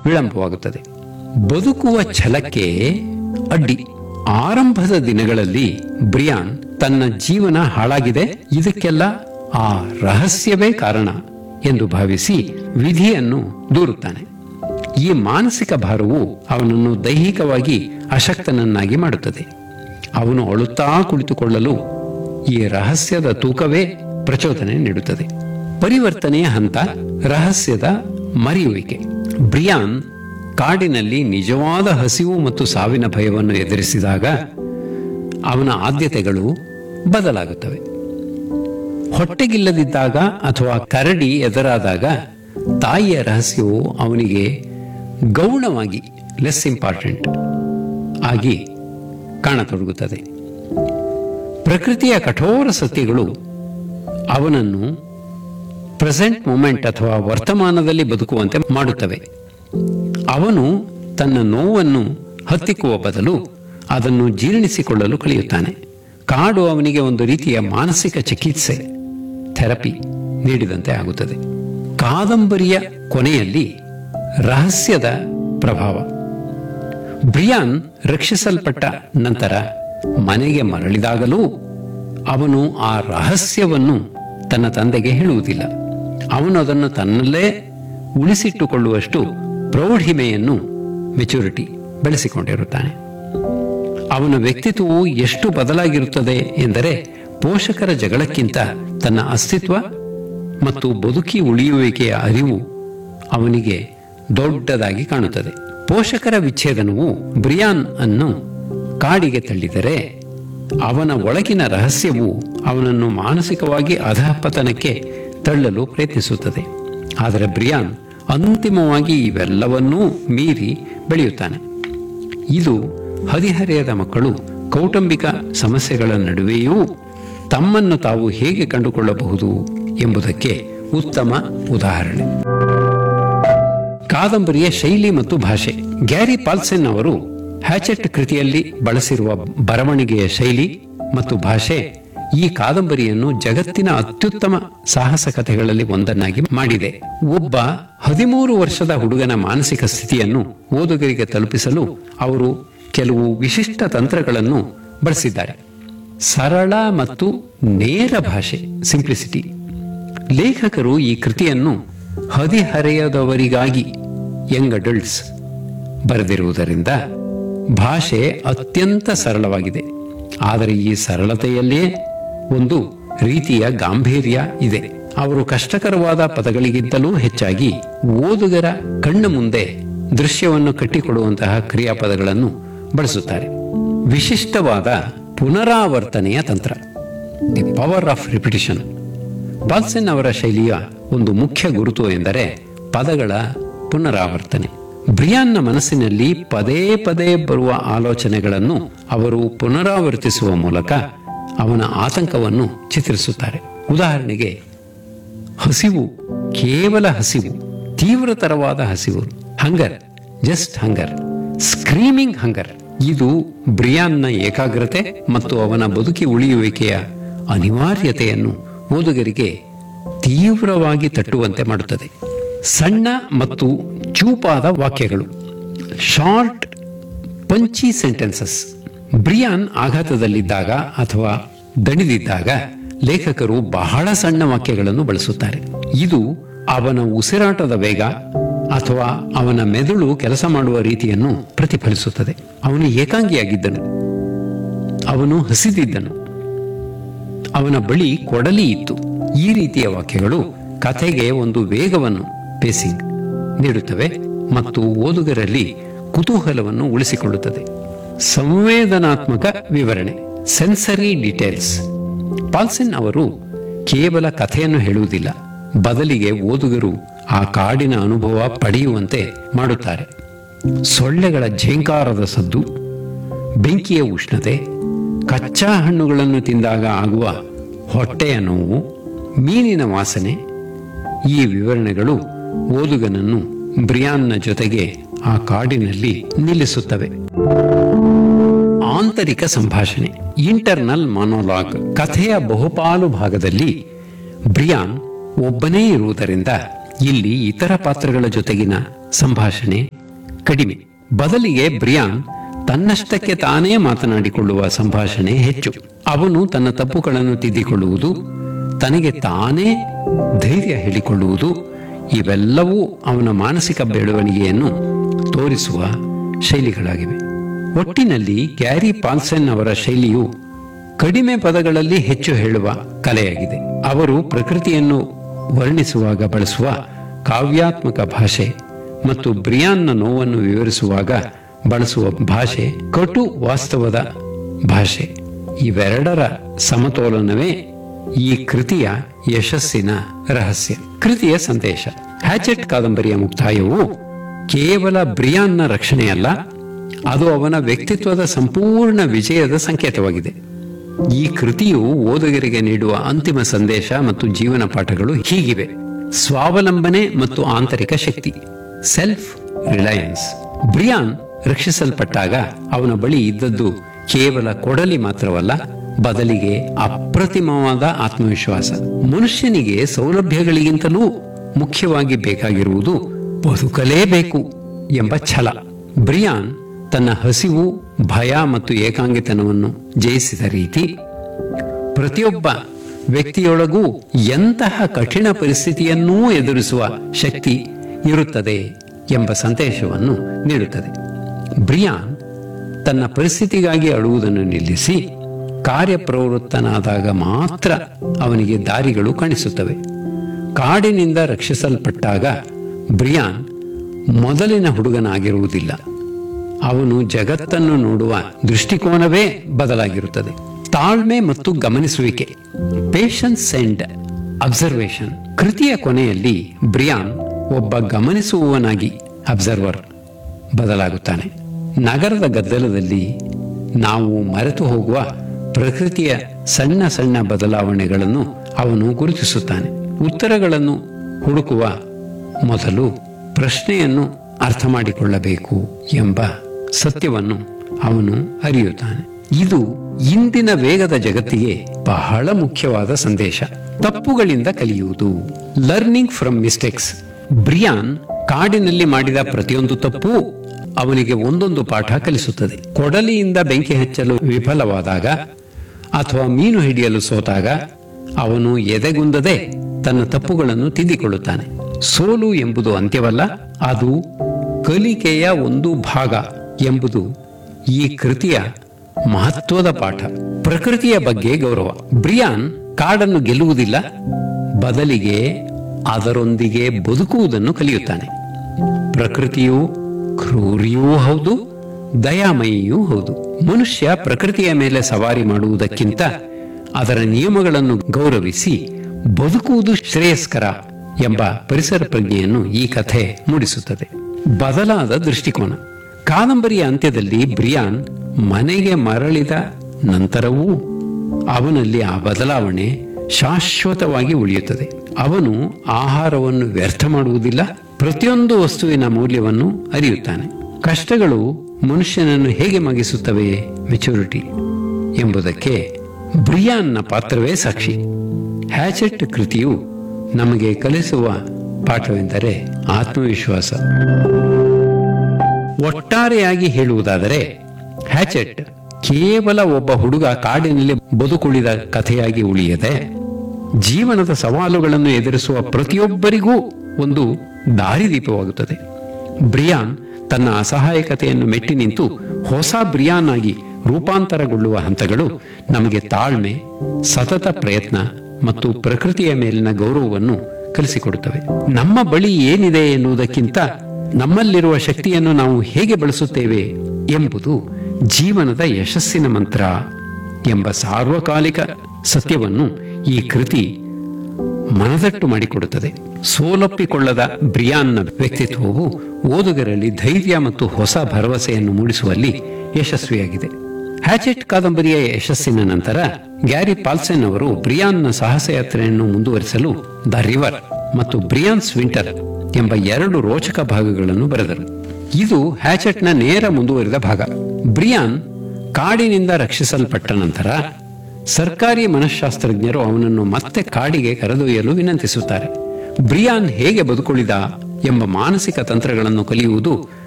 ವಿಳಂಬವಾಗುತ್ತದೆ ಬದುಕುವ ಛಲಕ್ಕೆ ಅಡ್ಡಿ ಆರಂಭದ ದಿನಗಳಲ್ಲಿ ಬ್ರಿಯಾನ್ ತನ್ನ ಜೀವನ ಹಾಳಾಗಿದೆ ಇದಕ್ಕೆಲ್ಲ ಆ ರಹಸ್ಯವೇ ಕಾರಣ ಎಂದು ಭಾವಿಸಿ ವಿಧಿಯನ್ನು ದೂರುತ್ತಾನೆ ಈ ಮಾನಸಿಕ ಭಾರವು ಅವನನ್ನು ದೈಹಿಕವಾಗಿ ಅಶಕ್ತನನ್ನಾಗಿ ಮಾಡುತ್ತದೆ ಅವನು ಅಳುತ್ತಾ ಕುಳಿತುಕೊಳ್ಳಲು ಈ ರಹಸ್ಯದ ತೂಕವೇ ಪ್ರಚೋದನೆ ನೀಡುತ್ತದೆ ಪರಿವರ್ತನೆಯ ಹಂತ ರಹಸ್ಯದ ಮರೆಯುವಿಕೆ ಬ್ರಿಯಾನ್ ಕಾಡಿನಲ್ಲಿ ನಿಜವಾದ ಹಸಿವು ಮತ್ತು ಸಾವಿನ ಭಯವನ್ನು ಎದುರಿಸಿದಾಗ ಅವನ ಆದ್ಯತೆಗಳು ಬದಲಾಗುತ್ತವೆ ಹೊಟ್ಟೆಗಿಲ್ಲದಿದ್ದಾಗ ಅಥವಾ ಕರಡಿ ಎದುರಾದಾಗ ತಾಯಿಯ ರಹಸ್ಯವು ಅವನಿಗೆ ಗೌಣವಾಗಿ ಲೆಸ್ ಇಂಪಾರ್ಟೆಂಟ್ ಆಗಿ ಕಾಣತೊಡಗುತ್ತದೆ ಪ್ರಕೃತಿಯ ಕಠೋರ ಸತ್ಯಗಳು ಅವನನ್ನು ಪ್ರೆಸೆಂಟ್ ಮೂಮೆಂಟ್ ಅಥವಾ ವರ್ತಮಾನದಲ್ಲಿ ಬದುಕುವಂತೆ ಮಾಡುತ್ತವೆ ಅವನು ತನ್ನ ನೋವನ್ನು ಹತ್ತಿಕ್ಕುವ ಬದಲು ಅದನ್ನು ಜೀರ್ಣಿಸಿಕೊಳ್ಳಲು ಕಲಿಯುತ್ತಾನೆ ಕಾಡು ಅವನಿಗೆ ಒಂದು ರೀತಿಯ ಮಾನಸಿಕ ಚಿಕಿತ್ಸೆ ಥೆರಪಿ ನೀಡಿದಂತೆ ಆಗುತ್ತದೆ ಕಾದಂಬರಿಯ ಕೊನೆಯಲ್ಲಿ ರಹಸ್ಯದ ಪ್ರಭಾವ ಬ್ರಿಯಾನ್ ರಕ್ಷಿಸಲ್ಪಟ್ಟ ನಂತರ ಮನೆಗೆ ಮರಳಿದಾಗಲೂ ಅವನು ಆ ರಹಸ್ಯವನ್ನು ತನ್ನ ತಂದೆಗೆ ಹೇಳುವುದಿಲ್ಲ ಅವನು ಅದನ್ನು ತನ್ನಲ್ಲೇ ಉಳಿಸಿಟ್ಟುಕೊಳ್ಳುವಷ್ಟು ಪ್ರೌಢಿಮೆಯನ್ನು ಮೆಚುರಿಟಿ ಬೆಳೆಸಿಕೊಂಡಿರುತ್ತಾನೆ ಅವನ ವ್ಯಕ್ತಿತ್ವವು ಎಷ್ಟು ಬದಲಾಗಿರುತ್ತದೆ ಎಂದರೆ ಪೋಷಕರ ಜಗಳಕ್ಕಿಂತ ತನ್ನ ಅಸ್ತಿತ್ವ ಮತ್ತು ಬದುಕಿ ಉಳಿಯುವಿಕೆಯ ಅರಿವು ಅವನಿಗೆ ದೊಡ್ಡದಾಗಿ ಕಾಣುತ್ತದೆ ಪೋಷಕರ ವಿಚ್ಛೇದನವು ಬ್ರಿಯಾನ್ ಅನ್ನು ಕಾಡಿಗೆ ತಳ್ಳಿದರೆ ಅವನ ಒಳಗಿನ ರಹಸ್ಯವು ಅವನನ್ನು ಮಾನಸಿಕವಾಗಿ ಅಧಪತನಕ್ಕೆ ತಳ್ಳಲು ಪ್ರಯತ್ನಿಸುತ್ತದೆ ಆದರೆ ಬ್ರಿಯಾನ್ ಅಂತಿಮವಾಗಿ ಇವೆಲ್ಲವನ್ನೂ ಮೀರಿ ಬೆಳೆಯುತ್ತಾನೆ ಇದು ಹದಿಹರೆಯದ ಮಕ್ಕಳು ಕೌಟುಂಬಿಕ ಸಮಸ್ಯೆಗಳ ನಡುವೆಯೂ ತಮ್ಮನ್ನು ತಾವು ಹೇಗೆ ಕಂಡುಕೊಳ್ಳಬಹುದು ಎಂಬುದಕ್ಕೆ ಉತ್ತಮ ಉದಾಹರಣೆ ಕಾದಂಬರಿಯ ಶೈಲಿ ಮತ್ತು ಭಾಷೆ ಗ್ಯಾರಿ ಪಾಲ್ಸೆನ್ ಅವರು ಹ್ಯಾಚೆಟ್ ಕೃತಿಯಲ್ಲಿ ಬಳಸಿರುವ ಬರವಣಿಗೆಯ ಶೈಲಿ ಮತ್ತು ಭಾಷೆ ಈ ಕಾದಂಬರಿಯನ್ನು ಜಗತ್ತಿನ ಅತ್ಯುತ್ತಮ ಸಾಹಸ ಕಥೆಗಳಲ್ಲಿ ಒಂದನ್ನಾಗಿ ಮಾಡಿದೆ ಒಬ್ಬ ಹದಿಮೂರು ವರ್ಷದ ಹುಡುಗನ ಮಾನಸಿಕ ಸ್ಥಿತಿಯನ್ನು ಓದುಗರಿಗೆ ತಲುಪಿಸಲು ಅವರು ಕೆಲವು ವಿಶಿಷ್ಟ ತಂತ್ರಗಳನ್ನು ಬಳಸಿದ್ದಾರೆ ಸರಳ ಮತ್ತು ನೇರ ಭಾಷೆ ಸಿಂಪ್ಲಿಸಿಟಿ ಲೇಖಕರು ಈ ಕೃತಿಯನ್ನು ಹದಿಹರೆಯದವರಿಗಾಗಿ ಯಂಗ್ ಅಡಲ್ಟ್ಸ್ ಬರೆದಿರುವುದರಿಂದ ಭಾಷೆ ಅತ್ಯಂತ ಸರಳವಾಗಿದೆ ಆದರೆ ಈ ಸರಳತೆಯಲ್ಲೇ ಒಂದು ರೀತಿಯ ಗಾಂಭೀರ್ಯ ಇದೆ ಅವರು ಕಷ್ಟಕರವಾದ ಪದಗಳಿಗಿಂತಲೂ ಹೆಚ್ಚಾಗಿ ಓದುಗರ ಕಣ್ಣ ಮುಂದೆ ದೃಶ್ಯವನ್ನು ಕಟ್ಟಿಕೊಡುವಂತಹ ಕ್ರಿಯಾಪದಗಳನ್ನು ಬಳಸುತ್ತಾರೆ ವಿಶಿಷ್ಟವಾದ ಪುನರಾವರ್ತನೆಯ ತಂತ್ರ the power of repetition Paulsen ಅವರ ಶೈಲಿಯ ಒಂದು ಮುಖ್ಯ ಗುರುತು ಎಂದರೆ ಪದಗಳ ಪುನರಾವರ್ತನೆ ಬ್ರಿಯಾನ್ನ ಮನಸ್ಸಿನಲ್ಲಿ ಪದೇ ಪದೇ ಬರುವ ಆಲೋಚನೆಗಳನ್ನು ಅವರು ಪುನರಾವರ್ತಿಸುವ ಮೂಲಕ ಅವನ ಆತಂಕವನ್ನು ಚಿತ್ರಿಸುತ್ತಾರೆ ಉದಾಹರಣೆಗೆ ಹಸಿವು ಕೇವಲ ಹಸಿವು ತೀವ್ರತರವಾದ ಹಸಿವು ಹಂಗರ್ ಜಸ್ಟ್ ಹಂಗರ್ ಸ್ಕ್ರೀಮಿಂಗ್ ಹಂಗರ್ ಇದು ಬ್ರಿಯಾನ್ನ ಏಕಾಗ್ರತೆ ಮತ್ತು ಅವನ ಬದುಕಿ ಉಳಿಯುವಿಕೆಯ ಅನಿವಾರ್ಯತೆಯನ್ನು ಓದುಗರಿಗೆ ತೀವ್ರವಾಗಿ ತಟ್ಟುವಂತೆ ಮಾಡುತ್ತದೆ ಸಣ್ಣ ಮತ್ತು ಚೂಪಾದ ವಾಕ್ಯಗಳು ಶಾರ್ಟ್ ಪಂಚಿ ಸೆಂಟೆನ್ಸಸ್ ಬ್ರಿಯಾನ್ ಆಘಾತದಲ್ಲಿದ್ದಾಗ ಅಥವಾ ದಣಿದಿದ್ದಾಗ ಲೇಖಕರು ಬಹಳ ಸಣ್ಣ ವಾಕ್ಯಗಳನ್ನು ಬಳಸುತ್ತಾರೆ ಇದು ಅವನ ಉಸಿರಾಟದ ವೇಗ ಅಥವಾ ಅವನ ಮೆದುಳು ಕೆಲಸ ಮಾಡುವ ರೀತಿಯನ್ನು ಪ್ರತಿಫಲಿಸುತ್ತದೆ ಅವನು ಏಕಾಂಗಿಯಾಗಿದ್ದನು ಅವನು ಹಸಿದಿದ್ದನು ಅವನ ಬಳಿ ಕೊಡಲಿ ಇತ್ತು ಈ ರೀತಿಯ ವಾಕ್ಯಗಳು ಕಥೆಗೆ ಒಂದು ವೇಗವನ್ನು ಪೇಸಿಂಗ್ ನೀಡುತ್ತವೆ ಮತ್ತು ಓದುಗರಲ್ಲಿ ಕುತೂಹಲವನ್ನು ಉಳಿಸಿಕೊಳ್ಳುತ್ತದೆ ಸಂವೇದನಾತ್ಮಕ ವಿವರಣೆ ಸೆನ್ಸರಿ ಡೀಟೇಲ್ಸ್ ಪಾಲ್ಸೆನ್ ಅವರು ಕೇವಲ ಕಥೆಯನ್ನು ಹೇಳುವುದಿಲ್ಲ ಬದಲಿಗೆ ಓದುಗರು ಆ ಕಾಡಿನ ಅನುಭವ ಪಡೆಯುವಂತೆ ಮಾಡುತ್ತಾರೆ ಸೊಳ್ಳೆಗಳ ಝೇಂಕಾರದ ಸದ್ದು ಬೆಂಕಿಯ ಉಷ್ಣತೆ ಕಚ್ಚಾ ಹಣ್ಣುಗಳನ್ನು ತಿಂದಾಗ ಆಗುವ ಹೊಟ್ಟೆಯ ನೋವು ಮೀನಿನ ವಾಸನೆ ಈ ವಿವರಣೆಗಳು ಓದುಗನನ್ನು ಬ್ರಿಯಾನ್ನ ಜೊತೆಗೆ ಆ ಕಾಡಿನಲ್ಲಿ ನಿಲ್ಲಿಸುತ್ತವೆ ಆಂತರಿಕ ಸಂಭಾಷಣೆ ಇಂಟರ್ನಲ್ ಮೊನೋಲಾಗ್ ಕಥೆಯ ಬಹುಪಾಲು ಭಾಗದಲ್ಲಿ ಬ್ರಿಯಾನ್ ಒಬ್ಬನೇ ಇರುವುದರಿಂದ ಇಲ್ಲಿ ಇತರ ಪಾತ್ರಗಳ ಜೊತೆಗಿನ ಸಂಭಾಷಣೆ ಕಡಿಮೆ ಬದಲಿಗೆ ಬ್ರಿಯಾನ್ ತನ್ನಷ್ಟಕ್ಕೆ ತಾನೇ ಮಾತನಾಡಿಕೊಳ್ಳುವ ಸಂಭಾಷಣೆ ಹೆಚ್ಚು ಅವನು ತನ್ನ ತಪ್ಪುಗಳನ್ನು ತಿದ್ದಿಕೊಳ್ಳುವುದು ತನಗೆ ತಾನೇ ಧೈರ್ಯ ಹೇಳಿಕೊಳ್ಳುವುದು ಇವೆಲ್ಲವೂ ಅವನ ಮಾನಸಿಕ ಬೆಳವಣಿಗೆಯನ್ನು ತೋರಿಸುವ ಶೈಲಿಗಳಾಗಿವೆ ಒಟ್ಟಿನಲ್ಲಿ ಗ್ಯಾರಿ ಪಾಲ್ಸನ್ ಅವರ ಶೈಲಿಯು ಕಡಿಮೆ ಪದಗಳಲ್ಲಿ ಹೆಚ್ಚು ಹೇಳುವ ಕಲೆಯಾಗಿದೆ ಅವರು ಪ್ರಕೃತಿಯನ್ನು ವರ್ಣಿಸುವಾಗ ಬಳಸುವ ಕಾವ್ಯಾತ್ಮಕ ಭಾಷೆ ಮತ್ತು ಬ್ರಿಯಾನ್ನ ನೋವನ್ನು ವಿವರಿಸುವಾಗ ಬಳಸುವ ಭಾಷೆ ಕಟು ವಾಸ್ತವದ ಭಾಷೆ ಇವೆರಡರ ಸಮತೋಲನವೇ ಈ ಕೃತಿಯ ಯಶಸ್ಸಿನ ರಹಸ್ಯ ಕೃತಿಯ ಸಂದೇಶ ಹ್ಯಾಚೆಟ್ ಕಾದಂಬರಿಯ ಮುಕ್ತಾಯವು ಕೇವಲ ಬ್ರಿಯಾನ್ನ ರಕ್ಷಣೆಯಲ್ಲ ಅದು ಅವನ ವ್ಯಕ್ತಿತ್ವದ ಸಂಪೂರ್ಣ ವಿಜಯದ ಸಂಕೇತವಾಗಿದೆ ಈ ಕೃತಿಯು ಓದುಗರಿಗೆ ನೀಡುವ ಅಂತಿಮ ಸಂದೇಶ ಮತ್ತು ಜೀವನ ಪಾಠಗಳು ಹೀಗಿವೆ ಸ್ವಾವಲಂಬನೆ ಮತ್ತು ಆಂತರಿಕ ಶಕ್ತಿ ಸೆಲ್ಫ್ ರಿಲಯನ್ಸ್ ಬ್ರಿಯಾನ್ ರಕ್ಷಿಸಲ್ಪಟ್ಟಾಗ ಅವನ ಬಳಿ ಇದ್ದದ್ದು ಕೇವಲ ಕೊಡಲಿ ಮಾತ್ರವಲ್ಲ ಬದಲಿಗೆ ಅಪ್ರತಿಮವಾದ ಆತ್ಮವಿಶ್ವಾಸ ಮನುಷ್ಯನಿಗೆ ಸೌಲಭ್ಯಗಳಿಗಿಂತಲೂ ಮುಖ್ಯವಾಗಿ ಬೇಕಾಗಿರುವುದು ಬದುಕಲೇಬೇಕು ಎಂಬ ಛಲ ಬ್ರಿಯಾನ್ ತನ್ನ ಹಸಿವು ಭಯ ಮತ್ತು ಏಕಾಂಗಿತನವನ್ನು ಜಯಿಸಿದ ರೀತಿ ಪ್ರತಿಯೊಬ್ಬ ವ್ಯಕ್ತಿಯೊಳಗೂ ಎಂತಹ ಕಠಿಣ ಪರಿಸ್ಥಿತಿಯನ್ನೂ ಎದುರಿಸುವ ಶಕ್ತಿ ಇರುತ್ತದೆ ಎಂಬ ಸಂದೇಶವನ್ನು ನೀಡುತ್ತದೆ ಬ್ರಿಯಾನ್ ತನ್ನ ಪರಿಸ್ಥಿತಿಗಾಗಿ ಅಳುವುದನ್ನು ನಿಲ್ಲಿಸಿ ಕಾರ್ಯಪ್ರವೃತ್ತನಾದಾಗ ಮಾತ್ರ ಅವನಿಗೆ ದಾರಿಗಳು ಕಾಣಿಸುತ್ತವೆ ಕಾಡಿನಿಂದ ರಕ್ಷಿಸಲ್ಪಟ್ಟಾಗ ಬ್ರಿಯಾನ್ ಮೊದಲಿನ ಹುಡುಗನಾಗಿರುವುದಿಲ್ಲ ಅವನು ಜಗತ್ತನ್ನು ನೋಡುವ ದೃಷ್ಟಿಕೋನವೇ ಬದಲಾಗಿರುತ್ತದೆ ತಾಳ್ಮೆ ಮತ್ತು ಗಮನಿಸುವಿಕೆ ಪೇಷನ್ಸ್ ಅಂಡ್ ಅಬ್ಸರ್ವೇಷನ್ ಕೃತಿಯ ಕೊನೆಯಲ್ಲಿ ಬ್ರಿಯಾನ್ ಒಬ್ಬ ಗಮನಿಸುವವನಾಗಿ ಅಬ್ಸರ್ವರ್ ಬದಲಾಗುತ್ತಾನೆ ನಗರದ ಗದ್ದಲದಲ್ಲಿ ನಾವು ಮರೆತು ಹೋಗುವ ಪ್ರಕೃತಿಯ ಸಣ್ಣ ಸಣ್ಣ ಬದಲಾವಣೆಗಳನ್ನು ಅವನು ಗುರುತಿಸುತ್ತಾನೆ ಉತ್ತರಗಳನ್ನು ಹುಡುಕುವ ಮೊದಲು ಪ್ರಶ್ನೆಯನ್ನು ಅರ್ಥ ಮಾಡಿಕೊಳ್ಳಬೇಕು ಎಂಬ ಸತ್ಯವನ್ನು ಅವನು ಅರಿಯುತ್ತಾನೆ ಇದು ಇಂದಿನ ವೇಗದ ಜಗತ್ತಿಗೆ ಬಹಳ ಮುಖ್ಯವಾದ ಸಂದೇಶ ತಪ್ಪುಗಳಿಂದ ಕಲಿಯುವುದು ಲರ್ನಿಂಗ್ ಫ್ರಮ್ ಮಿಸ್ಟೇಕ್ಸ್ ಬ್ರಿಯಾನ್ ಕಾಡಿನಲ್ಲಿ ಮಾಡಿದ ಪ್ರತಿಯೊಂದು ತಪ್ಪು ಅವನಿಗೆ ಒಂದೊಂದು ಪಾಠ ಕಲಿಸುತ್ತದೆ ಕೊಡಲಿಯಿಂದ ಬೆಂಕಿ ಹಚ್ಚಲು ವಿಫಲವಾದಾಗ ಅಥವಾ ಮೀನು ಹಿಡಿಯಲು ಸೋತಾಗ ಅವನು ಎದೆಗುಂದದೆ ತನ್ನ ತಪ್ಪುಗಳನ್ನು ತಿದ್ದಿಕೊಳ್ಳುತ್ತಾನೆ ಸೋಲು ಎಂಬುದು ಅಂತ್ಯವಲ್ಲ ಅದು ಕಲಿಕೆಯ ಒಂದು ಭಾಗ ಎಂಬುದು ಈ ಕೃತಿಯ ಮಹತ್ವದ ಪಾಠ ಪ್ರಕೃತಿಯ ಬಗ್ಗೆ ಗೌರವ ಬ್ರಿಯಾನ್ ಕಾಡನ್ನು ಗೆಲ್ಲುವುದಿಲ್ಲ ಬದಲಿಗೆ ಅದರೊಂದಿಗೆ ಬದುಕುವುದನ್ನು ಕಲಿಯುತ್ತಾನೆ ಪ್ರಕೃತಿಯು ಕ್ರೂರಿಯೂ ಹೌದು ದಯಾಮಯಿಯೂ ಹೌದು ಮನುಷ್ಯ ಪ್ರಕೃತಿಯ ಮೇಲೆ ಸವಾರಿ ಮಾಡುವುದಕ್ಕಿಂತ ಅದರ ನಿಯಮಗಳನ್ನು ಗೌರವಿಸಿ ಬದುಕುವುದು ಶ್ರೇಯಸ್ಕರ ಎಂಬ ಪರಿಸರ ಪ್ರಜ್ಞೆಯನ್ನು ಈ ಕಥೆ ಮೂಡಿಸುತ್ತದೆ ಬದಲಾದ ದೃಷ್ಟಿಕೋನ ಕಾದಂಬರಿಯ ಅಂತ್ಯದಲ್ಲಿ ಬ್ರಿಯಾನ್ ಮನೆಗೆ ಮರಳಿದ ನಂತರವೂ ಅವನಲ್ಲಿ ಆ ಬದಲಾವಣೆ ಶಾಶ್ವತವಾಗಿ ಉಳಿಯುತ್ತದೆ ಅವನು ಆಹಾರವನ್ನು ವ್ಯರ್ಥ ಮಾಡುವುದಿಲ್ಲ ಪ್ರತಿಯೊಂದು ವಸ್ತುವಿನ ಮೌಲ್ಯವನ್ನು ಅರಿಯುತ್ತಾನೆ ಕಷ್ಟಗಳು ಮನುಷ್ಯನನ್ನು ಹೇಗೆ ಮಗಿಸುತ್ತವೆ ಮೆಚುರಿಟಿ ಎಂಬುದಕ್ಕೆ ಬ್ರಿಯಾನ್ನ ಪಾತ್ರವೇ ಸಾಕ್ಷಿ ಹ್ಯಾಚೆಟ್ ಕೃತಿಯು ನಮಗೆ ಕಲಿಸುವ ಪಾಠವೆಂದರೆ ಆತ್ಮವಿಶ್ವಾಸ ಒಟ್ಟಾರೆಯಾಗಿ ಹೇಳುವುದಾದರೆ ಹ್ಯಾಚೆಟ್ ಕೇವಲ ಒಬ್ಬ ಹುಡುಗ ಕಾಡಿನಲ್ಲಿ ಬದುಕುಳಿದ ಕಥೆಯಾಗಿ ಉಳಿಯದೆ ಜೀವನದ ಸವಾಲುಗಳನ್ನು ಎದುರಿಸುವ ಪ್ರತಿಯೊಬ್ಬರಿಗೂ ಒಂದು ದಾರಿದೀಪವಾಗುತ್ತದೆ ಬ್ರಿಯಾನ್ ತನ್ನ ಅಸಹಾಯಕತೆಯನ್ನು ಮೆಟ್ಟಿ ನಿಂತು ಹೊಸ ಬ್ರಿಯಾನ್ ಆಗಿ ರೂಪಾಂತರಗೊಳ್ಳುವ ಹಂತಗಳು ನಮಗೆ ತಾಳ್ಮೆ ಸತತ ಪ್ರಯತ್ನ ಮತ್ತು ಪ್ರಕೃತಿಯ ಮೇಲಿನ ಗೌರವವನ್ನು ಕಲಿಸಿಕೊಡುತ್ತವೆ ನಮ್ಮ ಬಳಿ ಏನಿದೆ ಎನ್ನುವುದಕ್ಕಿಂತ ನಮ್ಮಲ್ಲಿರುವ ಶಕ್ತಿಯನ್ನು ನಾವು ಹೇಗೆ ಬಳಸುತ್ತೇವೆ ಎಂಬುದು ಜೀವನದ ಯಶಸ್ಸಿನ ಮಂತ್ರ ಎಂಬ ಸಾರ್ವಕಾಲಿಕ ಸತ್ಯವನ್ನು ಈ ಕೃತಿ ಮನದಟ್ಟು ಮಾಡಿಕೊಡುತ್ತದೆ ಸೋಲೊಪ್ಪಿಕೊಳ್ಳದ ಬ್ರಿಯಾನ್ನ ವ್ಯಕ್ತಿತ್ವವು ಓದುಗರಲ್ಲಿ ಧೈರ್ಯ ಮತ್ತು ಹೊಸ ಭರವಸೆಯನ್ನು ಮೂಡಿಸುವಲ್ಲಿ ಯಶಸ್ವಿಯಾಗಿದೆ ಹ್ಯಾಚೆಟ್ ಕಾದಂಬರಿಯ ಯಶಸ್ಸಿನ ನಂತರ ಗ್ಯಾರಿ ಪಾಲ್ಸೆನ್ ಅವರು ಬ್ರಿಯಾನ್ನ ಸಾಹಸಯಾತ್ರೆಯನ್ನು ಮುಂದುವರಿಸಲು ದ ರಿವರ್ ಮತ್ತು ಬ್ರಿಯಾನ್ಸ್ ವಿಂಟರ್ ಎಂಬ ಎರಡು ರೋಚಕ ಭಾಗಗಳನ್ನು ಬರೆದರು ಇದು ಹ್ಯಾಚೆಟ್ನ ನೇರ ಮುಂದುವರಿದ ಭಾಗ ಬ್ರಿಯಾನ್ ಕಾಡಿನಿಂದ ರಕ್ಷಿಸಲ್ಪಟ್ಟ ನಂತರ ಸರ್ಕಾರಿ ಮನಃಶಾಸ್ತ್ರಜ್ಞರು ಅವನನ್ನು ಮತ್ತೆ ಕಾಡಿಗೆ ಕರೆದೊಯ್ಯಲು ವಿನಂತಿಸುತ್ತಾರೆ ಬ್ರಿಯಾನ್ ಹೇಗೆ ಬದುಕುಳಿದ ಎಂಬ ಮಾನಸಿಕ ತಂತ್ರಗಳನ್ನು ಕಲಿಯುವುದು